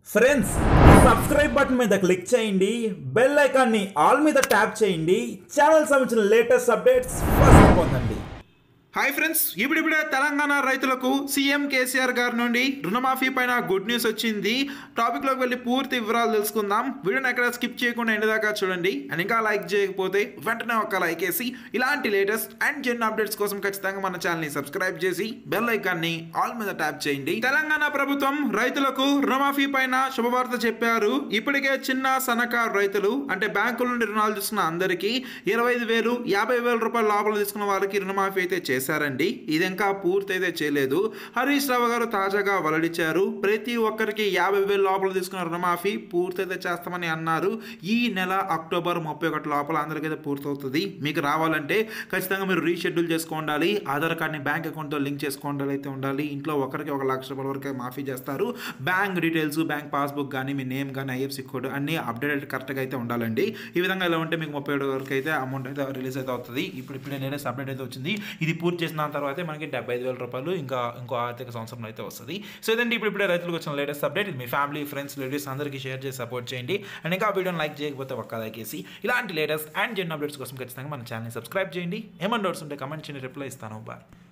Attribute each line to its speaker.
Speaker 1: friends subscribe button మీద click చేయండి bell ఐకాన్ని ఆల్ మీద ట్యాప్ చేయండి ఛానల్ సంబంధించిన లేటెస్ట్ అప్డేట్స్ ఫస్ట్ పొందండి
Speaker 2: హాయ్ ఫ్రెండ్స్ ఇప్పుడిప్పుడే తెలంగాణ రైతులకు సీఎం కేసీఆర్ గారి నుండి రుణమాఫీ పైన గుడ్ న్యూస్ వచ్చింది టాపిక్లోకి వెళ్ళి పూర్తి వివరాలు తెలుసుకుందాం వీడియోని ఎక్కడ స్కిప్ చేయకుండా ఎండ్ దాకా చూడండి అండ్ ఇంకా లైక్ చేయకపోతే వెంటనే ఒక లైక్ వేసి ఇలాంటి లేటెస్ట్ అండ్ జెన్ అప్డేట్స్ కోసం ఖచ్చితంగా మన ఛానల్ని సబ్స్క్రైబ్ చేసి బెల్ ఐకాన్ని ఆల్ మీద ట్యాప్ చేయండి తెలంగాణ ప్రభుత్వం రైతులకు రుణమాఫీ పైన శుభవార్త చెప్పారు ఇప్పటికే చిన్న సన్నకారు రైతులు అంటే బ్యాంకుల నుండి రుణాలు తీసుకున్న అందరికీ ఇరవై ఐదు వేలు యాభై వేల రూపాయల లోపల తీసుకున్న వారికి రుణమాఫీ అయితే చేశారండి ఇది ఇంకా పూర్తి అయితే చేయలేదు హరీష్ రావు గారు తాజాగా వెల్లడించారు ప్రతి ఒక్కరికి యాభై వేల లోపల తీసుకున్న రుణమాఫీ పూర్తి అయితే చేస్తామని అన్నారు ఈ నెల అక్టోబర్ ముప్పై ఒకటి లోపల అందరికైతే పూర్తవుతుంది మీకు రావాలంటే ఖచ్చితంగా మీరు రీషెడ్యూల్ చేసుకోండాలి ఆధార్ కార్డ్ని బ్యాంక్ అకౌంట్తో లింక్ చేసుకోండాలి అయితే ఉండాలి ఇంట్లో ఒకరికి ఒక లక్ష రూపాయల వరకు మాఫీ చేస్తారు బ్యాంక్ డీటెయిల్స్ బ్యాంక్ పాస్బుక్ కానీ మీ నేమ్ కానీ ఐఎఫ్సి కోడ్ అన్ని అప్డేటెడ్ కరెక్ట్గా అయితే ఉండాలండి ఈ విధంగా ఇలా ఉంటే మీకు ముప్పై ఏడు వరకు అయితే అమౌంట్ అయితే రిలీజ్ అయితే అవుతుంది ఇప్పుడు ఇప్పుడే లేటెస్ట్ అప్డేట్ అయితే వచ్చింది ఇది పూర్తి చేసిన తర్వాత మనకి డెబ్బై ఐదు వేల రూపాయలు ఇంకా ఇంకో ఆర్థిక సంవత్సరంలో అయితే వస్తుంది సో ఇదండి ఇప్పుడు ఇప్పుడే రైతులకు వచ్చిన లేటెస్ట్ అప్డేట్ ఇది మీ ఫ్యామిలీ ఫ్రెండ్స్ రిలేటివ్స్ అందరికీ షేర్ చేసి సపోర్ట్ చేయండి అండ్ ఇంకా వీడియోని లైక్ చేయకపోతే ఒక్క లైక్ వేసి ఇలాంటి లేటెస్ట్ అండ్ జెన్ అప్డేట్స్ కోసం ఖచ్చితంగా మన ఛానల్ని సబ్స్క్రైబ్ చేయండి ఏమన్నా డౌట్స్ ఉంటే కమెంట్ చేయండి రిప్లై ఇస్తాను బాయ్